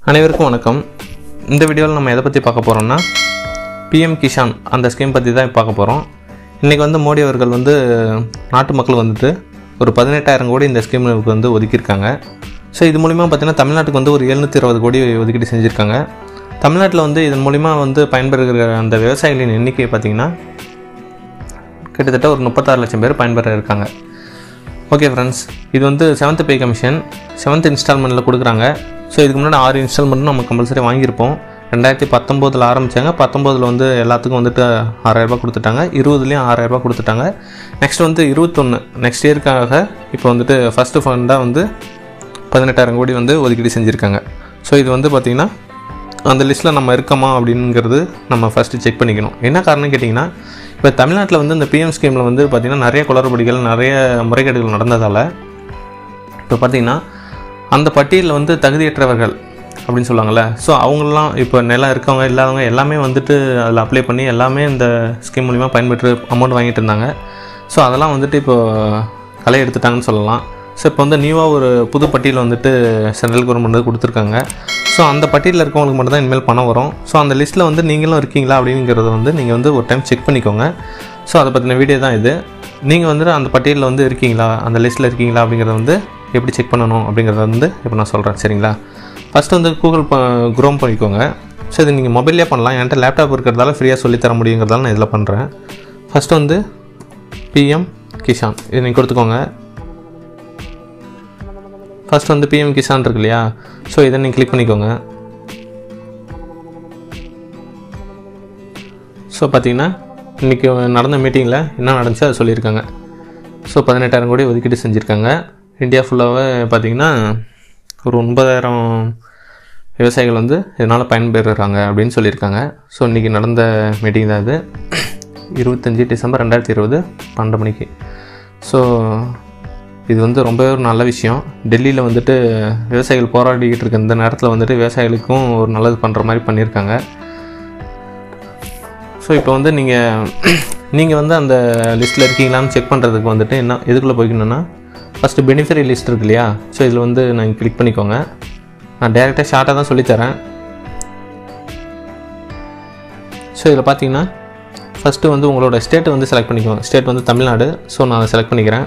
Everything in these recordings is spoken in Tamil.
அனைவருக்கும் வணக்கம் இந்த வீடியோவில் நம்ம எதை பற்றி பார்க்க போகிறோம்னா பிஎம் கிஷான் அந்த ஸ்கீம் பற்றி தான் பார்க்க போகிறோம் இன்றைக்கி வந்து மோடி அவர்கள் வந்து நாட்டு மக்கள் வந்துட்டு ஒரு பதினெட்டாயிரம் கோடி இந்த ஸ்கீமுக்கு வந்து ஒதுக்கியிருக்காங்க ஸோ இது மூலிமா பார்த்தீங்கன்னா தமிழ்நாட்டுக்கு வந்து ஒரு எழுநூற்றி இருபது கோடி ஒதுக்கீடு செஞ்சுருக்காங்க தமிழ்நாட்டில் வந்து இதன் மூலிமா வந்து பயன்பெறுகிற அந்த விவசாயிகளின் எண்ணிக்கை பார்த்திங்கன்னா கிட்டத்தட்ட ஒரு முப்பத்தாறு லட்சம் பேர் பயன்பெற இருக்காங்க ஓகே ஃப்ரெண்ட்ஸ் இது வந்து செவன்த் பே கமிஷன் செவன்த் இன்ஸ்டால்மெண்ட்டில் கொடுக்குறாங்க ஸோ இதுக்கு முன்னாடி ஆறு இன்ஸ்டால்மெண்ட் நம்ம கம்பல்சரி வாங்கியிருப்போம் ரெண்டாயிரத்தி பத்தொம்போதில் ஆரம்பித்தாங்க பத்தொம்போதில் வந்து எல்லாத்துக்கும் வந்துட்டு ஆறாயிரரூபா கொடுத்துட்டாங்க இருபதுலேயும் ஆறாயிரரூபா கொடுத்துட்டாங்க நெக்ஸ்ட் வந்து இருபத்தொன்று நெக்ஸ்ட் இயர்க்காக இப்போ வந்துட்டு ஃபஸ்ட்டு ஃபண்டாக வந்து பதினெட்டாயிரம் கோடி வந்து ஒதுக்கீடு செஞ்சுருக்காங்க ஸோ இது வந்து பார்த்திங்கன்னா அந்த லிஸ்ட்டில் நம்ம இருக்கோமா அப்படிங்கிறது நம்ம ஃபஸ்ட்டு செக் பண்ணிக்கணும் என்ன காரணம் கேட்டிங்கன்னா இப்போ தமிழ்நாட்டில் வந்து இந்த பிஎம் ஸ்கீமில் வந்து பார்த்திங்கன்னா நிறைய குளறுபடிகள் நிறைய முறைகேடுகள் நடந்ததால் இப்போ பார்த்திங்கன்னா அந்த பட்டியலில் வந்து தகுதியற்றவர்கள் அப்படின்னு சொல்லுவாங்கள்ல ஸோ அவங்களெலாம் இப்போ நிலம் இருக்கவங்க இல்லாதவங்க எல்லாமே வந்துட்டு அதில் அப்ளை பண்ணி எல்லாமே இந்த ஸ்கீம் மூலிமா பயன்பெற்று அமௌண்ட் வாங்கிட்டு இருந்தாங்க ஸோ அதெல்லாம் வந்துட்டு இப்போ களை எடுத்துட்டாங்கன்னு சொல்லலாம் ஸோ இப்போ வந்து நியூவாக ஒரு புது பட்டியல் வந்துட்டு சென்ட்ரல் கவர்மெண்ட் வந்து கொடுத்துருக்காங்க ஸோ அந்த பட்டியலில் இருக்கவங்களுக்கு மட்டும் தான் இனிமேல் பணம் வரும் ஸோ அந்த லிஸ்ட்டில் வந்து நீங்களும் இருக்கீங்களா அப்படிங்கிறத வந்து நீங்கள் வந்து ஒரு டைம் செக் பண்ணிக்கோங்க ஸோ அதை பற்றின வீடியோ தான் இது நீங்கள் வந்துட்டு அந்த பட்டியலில் வந்து இருக்கீங்களா அந்த லிஸ்ட்டில் இருக்கீங்களா அப்படிங்கிறத வந்து எப்படி செக் பண்ணணும் அப்படிங்கிறத வந்து இப்போ நான் சொல்கிறேன் சரிங்களா ஃபஸ்ட்டு வந்து கூகுள் குரோம் பண்ணிக்கோங்க ஸோ இது நீங்கள் மொபைல்லே பண்ணலாம் என்கிட்ட லேப்டாப் இருக்கிறதால ஃப்ரீயாக சொல்லித்தர முடியுங்கிறதால நான் இதில் பண்ணுறேன் ஃபஸ்ட்டு வந்து பிஎம் கிஷான் இது நீங்கள் கொடுத்துக்கோங்க ஃபஸ்ட் வந்து பிஎம் கிசான் இருக்கு இல்லையா ஸோ இதை நீங்கள் கிளிக் பண்ணிக்கோங்க ஸோ பார்த்தீங்கன்னா இன்றைக்கி நடந்த மீட்டிங்கில் என்ன நடந்துச்சு அதை சொல்லியிருக்காங்க ஸோ பதினெட்டாயிரம் கோடி ஒதுக்கீடு செஞ்சுருக்காங்க இந்தியா ஃபுல்லாகவே பார்த்திங்கன்னா ஒரு ஒன்பதாயிரம் விவசாயிகள் வந்து இதனால் பயன்பெறுறாங்க அப்படின்னு சொல்லியிருக்காங்க ஸோ இன்றைக்கி நடந்த மீட்டிங் தான் இது இருபத்தஞ்சி டிசம்பர் ரெண்டாயிரத்தி இருபது பன்னெண்டு மணிக்கு ஸோ இது வந்து ரொம்பவே ஒரு நல்ல விஷயம் டெல்லியில் வந்துட்டு விவசாயிகள் போராடிக்கிட்டு இருக்க இந்த நேரத்தில் வந்துட்டு விவசாயிகளுக்கும் ஒரு நல்லது பண்ணுற மாதிரி பண்ணியிருக்காங்க ஸோ இப்போ வந்து நீங்கள் நீங்கள் வந்து அந்த லிஸ்ட்டில் இருக்கீங்களான்னு செக் பண்ணுறதுக்கு வந்துட்டு என்ன எதுக்குள்ளே போய்க்கணுன்னா ஃபஸ்ட்டு பெனிஃபிஷரி லிஸ்ட் இருக்கு இல்லையா ஸோ இதில் வந்து நீங்கள் கிளிக் பண்ணிக்கோங்க நான் டேரெக்டாக ஷார்ட்டாக தான் சொல்லித்தரேன் ஸோ இதில் பார்த்தீங்கன்னா ஃபஸ்ட்டு வந்து உங்களோட ஸ்டேட் வந்து செலக்ட் பண்ணிக்கோங்க ஸ்டேட் வந்து தமிழ்நாடு ஸோ நான் அதை செலக்ட் பண்ணிக்கிறேன்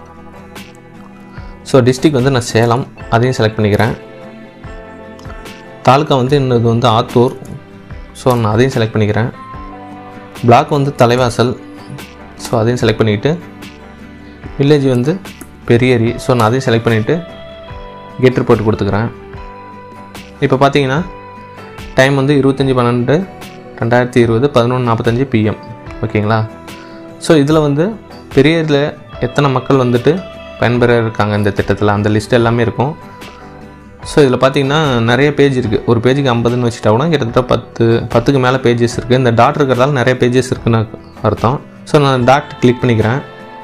ஸோ டிஸ்ட்ரிக் வந்து நான் சேலம் அதையும் செலக்ட் பண்ணிக்கிறேன் தாலுக்கா வந்து இன்னது வந்து ஆத்தூர் ஸோ நான் அதையும் செலக்ட் பண்ணிக்கிறேன் பிளாக் வந்து தலைவாசல் ஸோ அதையும் செலக்ட் பண்ணிக்கிட்டு வில்லேஜ் வந்து பெரியரி ஸோ நான் அதையும் செலக்ட் பண்ணிவிட்டு கெட் ரிப்போர்ட் கொடுத்துக்கிறேன் இப்போ பார்த்தீங்கன்னா டைம் வந்து இருபத்தஞ்சி பன்னெண்டு ரெண்டாயிரத்தி இருபது பதினொன்று நாற்பத்தஞ்சு பிஎம் ஓகேங்களா ஸோ இதில் வந்து பெரியரில் எத்தனை மக்கள் வந்துட்டு பயன்பெற இருக்காங்க இந்த திட்டத்தில் அந்த லிஸ்ட் எல்லாமே இருக்கும் ஸோ இதில் பார்த்தீங்கன்னா நிறைய பேஜ் இருக்குது ஒரு பேஜுக்கு ஐம்பதுன்னு வச்சுட்டா கூட கிட்டத்தட்ட பத்து பத்துக்கு மேலே பேஜஸ் இருக்குது இந்த டாட் இருக்கிறதால நிறைய பேஜஸ் இருக்குன்னு அர்த்தம் ஸோ நான் டாட் கிளிக் பண்ணிக்கிறேன்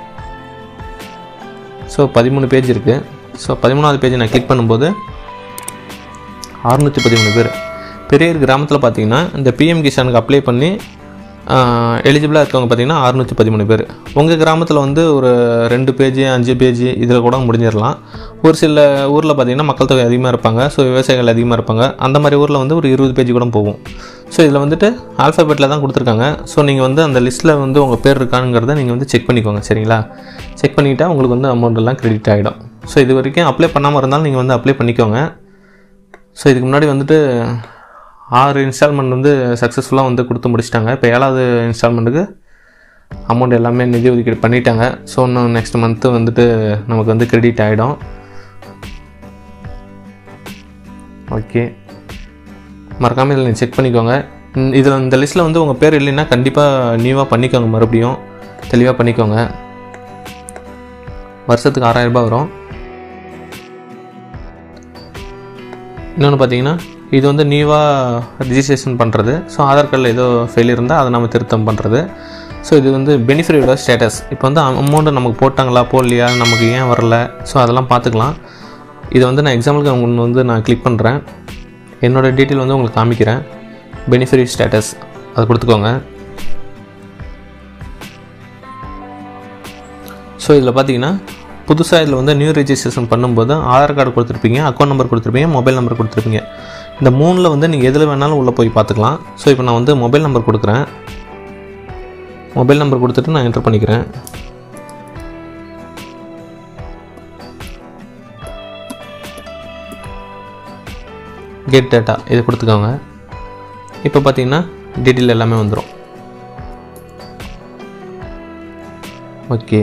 ஸோ பதிமூணு பேஜ் இருக்குது ஸோ பதிமூணாவது பேஜ் நான் கிளிக் பண்ணும்போது அறுநூற்றி பதிமூணு பேர் பெரிய கிராமத்தில் பார்த்தீங்கன்னா இந்த பிஎம் கிஷானுக்கு அப்ளை பண்ணி எலிஜிபிளாக இருக்கவங்க பார்த்தீங்கன்னா அறுநூற்றி பதிமூணு பேர் உங்கள் கிராமத்தில் வந்து ஒரு ரெண்டு பேஜ் அஞ்சு பேஜ் இதில் கூட முடிஞ்சிடலாம் ஒரு சில ஊரில் பார்த்தீங்கன்னா மக்கள் தொகை அதிகமாக இருப்பாங்க ஸோ விவசாயிகள் அதிகமாக இருப்பாங்க அந்த மாதிரி ஊரில் வந்து ஒரு இருபது பேஜ் கூட போகும் ஸோ இதில் வந்துட்டு ஆல்ஃபபெட்டில் தான் கொடுத்துருக்காங்க ஸோ நீங்கள் வந்து அந்த லிஸ்ட்டில் வந்து உங்கள் பேர் இருக்கானுங்கிறத நீங்கள் வந்து செக் பண்ணிக்கோங்க சரிங்களா செக் பண்ணிக்கிட்டால் உங்களுக்கு வந்து அமௌண்ட் எல்லாம் கிரெடிட் ஆகிடும் ஸோ இது வரைக்கும் அப்ளை பண்ணாமல் இருந்தாலும் நீங்கள் வந்து அப்ளை பண்ணிக்கோங்க ஸோ இதுக்கு முன்னாடி வந்துட்டு ஆறு இன்ஸ்டால்மெண்ட் வந்து சக்ஸஸ்ஃபுல்லாக வந்து கொடுத்து முடிச்சிட்டாங்க இப்போ ஏழாவது இன்ஸ்டால்மெண்ட்டுக்கு அமௌண்ட் எல்லாமே நிதி ஒதுக்கீடு பண்ணிட்டாங்க ஸோ இன்னும் நெக்ஸ்ட் மந்த்து வந்துட்டு நமக்கு வந்து கிரெடிட் ஆகிடும் ஓகே மறக்காமல் இதில் நீங்கள் செக் பண்ணிக்கோங்க இதில் இந்த லிஸ்ட்டில் வந்து உங்கள் பேர் இல்லைன்னா கண்டிப்பாக நியூவாக பண்ணிக்கோங்க மறுபடியும் தெளிவாக பண்ணிக்கோங்க வருஷத்துக்கு ஆறாயிரரூபா வரும் இன்னொன்று பார்த்தீங்கன்னா இது வந்து நியூவாக ரிஜிஸ்ட்ரேஷன் பண்ணுறது ஸோ ஆதார் கார்டில் ஏதோ ஃபெயில் இருந்தால் அதை நம்ம திருத்தம் பண்ணுறது ஸோ இது வந்து பெனிஃபிட்டோட ஸ்டேட்டஸ் இப்போ வந்து அமௌண்ட்டு நமக்கு போட்டாங்களா போடலையா நமக்கு ஏன் வரல ஸோ அதெல்லாம் பார்த்துக்கலாம் இதை வந்து நான் எக்ஸாம்பிளுக்கு ஒன்று வந்து நான் கிளிக் பண்ணுறேன் என்னோடய டீட்டெயில் வந்து உங்களுக்கு காமிக்கிறேன் பெனிஃபிட் ஸ்டேட்டஸ் அதை கொடுத்துக்கோங்க ஸோ இதில் பார்த்தீங்கன்னா புதுசாக இதில் வந்து நியூ ரெஜிஸ்ட்ரேஷன் பண்ணும்போது ஆதார் கார்டு கொடுத்துருப்பீங்க அக்கௌண்ட் நம்பர் கொடுத்துருப்பீங்க மொபைல் நம்பர் கொடுத்துருப்பீங்க இந்த மூணில் வந்து நீங்கள் எதில் வேணாலும் உள்ளே போய் பார்த்துக்கலாம் ஸோ இப்போ நான் வந்து மொபைல் நம்பர் கொடுக்குறேன் மொபைல் நம்பர் கொடுத்துட்டு நான் என்டர் பண்ணிக்கிறேன் கெட் டேட்டா இது கொடுத்துக்கோங்க இப்போ பார்த்தீங்கன்னா டீட்டெயில் எல்லாமே வந்துடும் okay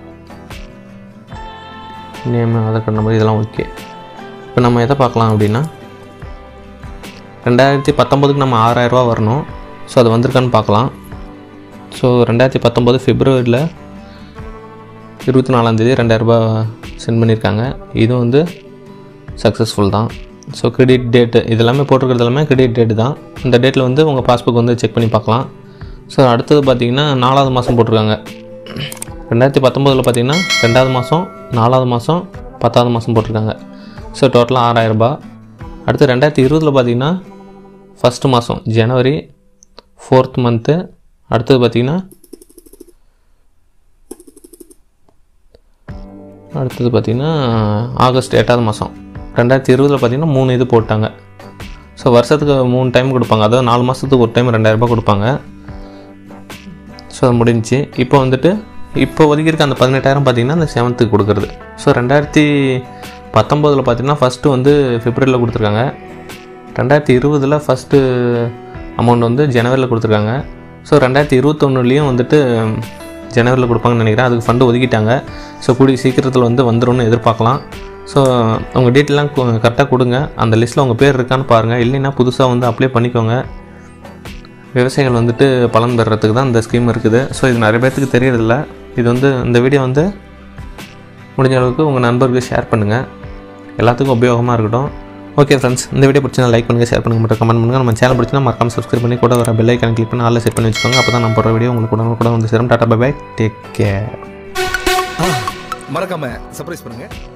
name Aadhaar card number இதெல்லாம் ஓகே இப்போ நம்ம எதை பார்க்கலாம் அப்படின்னா ரெண்டாயிரத்தி பத்தொம்போதுக்கு நம்ம ஆறாயிரரூவா வரணும் ஸோ அது வந்திருக்கான்னு பார்க்கலாம் ஸோ ரெண்டாயிரத்தி பத்தொம்போது ஃபெப்ரவரியில் இருபத்தி நாலாந்தேதி ரெண்டாயிரரூபா சென்ட் பண்ணியிருக்காங்க இதுவும் வந்து சக்ஸஸ்ஃபுல் தான் ஸோ கிரெடிட் டேட்டு இது எல்லாமே போட்டிருக்கிறது எல்லாமே கிரெடிட் டேட்டு தான் இந்த டேட்டில் வந்து உங்கள் பாஸ்புக் வந்து செக் பண்ணி பார்க்கலாம் ஸோ அடுத்தது பார்த்தீங்கன்னா நாலாவது மாதம் போட்டிருக்காங்க ரெண்டாயிரத்தி பத்தொம்போதில் பார்த்தீங்கன்னா ரெண்டாவது மாதம் நாலாவது மாதம் பத்தாவது மாதம் போட்டிருக்காங்க ஸோ டோட்டலாக ஆறாயிரரூபா அடுத்து ரெண்டாயிரத்தி இருபதில் பார்த்தீங்கன்னா ஃபஸ்ட்டு மாதம் ஜனவரி ஃபோர்த் மந்த்து அடுத்தது பார்த்தீங்கன்னா அடுத்தது பார்த்தீங்கன்னா ஆகஸ்ட் எட்டாவது மாதம் ரெண்டாயிரத்தி இருபதில் பார்த்தீங்கன்னா மூணு இது போட்டாங்க ஸோ வருஷத்துக்கு மூணு டைம் கொடுப்பாங்க அதாவது நாலு மாதத்துக்கு ஒரு டைம் ரெண்டாயிரரூபா கொடுப்பாங்க ஸோ அது முடிஞ்சுச்சு இப்போ வந்துட்டு இப்போ ஒதுக்கியிருக்க அந்த பதினெட்டாயிரம் பார்த்தீங்கன்னா அந்த செவன்த்துக்கு கொடுக்குறது ஸோ ரெண்டாயிரத்தி பத்தொம்போதில் பார்த்தீங்கன்னா ஃபஸ்ட்டு வந்து பிப்ரவரியில் கொடுத்துருக்காங்க ரெண்டாயிரத்தி இருபதில் ஃபஸ்ட்டு அமௌண்ட் வந்து ஜனவரியில் கொடுத்துருக்காங்க ஸோ ரெண்டாயிரத்தி இருபத்தொன்னுலேயும் வந்துட்டு ஜனவரியில் கொடுப்பாங்கன்னு நினைக்கிறேன் அதுக்கு ஃபண்டு ஒதுக்கிட்டாங்க ஸோ கூடிய சீக்கிரத்தில் வந்து வந்துரும்னு எதிர்பார்க்கலாம் ஸோ உங்கள் டீட்டெயிலாம் கரெக்டாக கொடுங்க அந்த லிஸ்ட்டில் உங்கள் பேர் இருக்கான்னு பாருங்கள் இல்லைன்னா புதுசாக வந்து அப்ளை பண்ணிக்கோங்க விவசாயிகள் வந்துட்டு பலன் பெறுறதுக்கு தான் இந்த ஸ்கீம் இருக்குது ஸோ இது நிறைய பேர்த்துக்கு தெரியறதில்ல இது வந்து இந்த வீடியோ வந்து முடிஞ்ச அளவுக்கு உங்கள் நண்பருக்கு ஷேர் பண்ணுங்கள் எல்லாத்துக்கும் உபயோகமாக இருக்கட்டும் ஓகே ஃப்ரெண்ட்ஸ் இந்த வீடியோ பிடிச்சா லைக் பண்ணுங்கள் ஷேர் பண்ணுங்கள் மட்டும் கமெண்ட் பண்ணுங்கள் நம்ம சேனல் பிடிச்சினா மறக்காம சப்ஸ்கிரைப் பண்ணி கூட வர பெல் ஐக்கான் கிளிக் பண்ணி ஆளில் செட் பண்ணி வச்சுக்கோங்க அப்போ தான் நம்ம போடுற வீடியோ உங்களுக்கு உடனே கூட வந்து சேரும் tata bye bye take care மறக்காம சர்ப்ரைஸ் பண்ணுங்க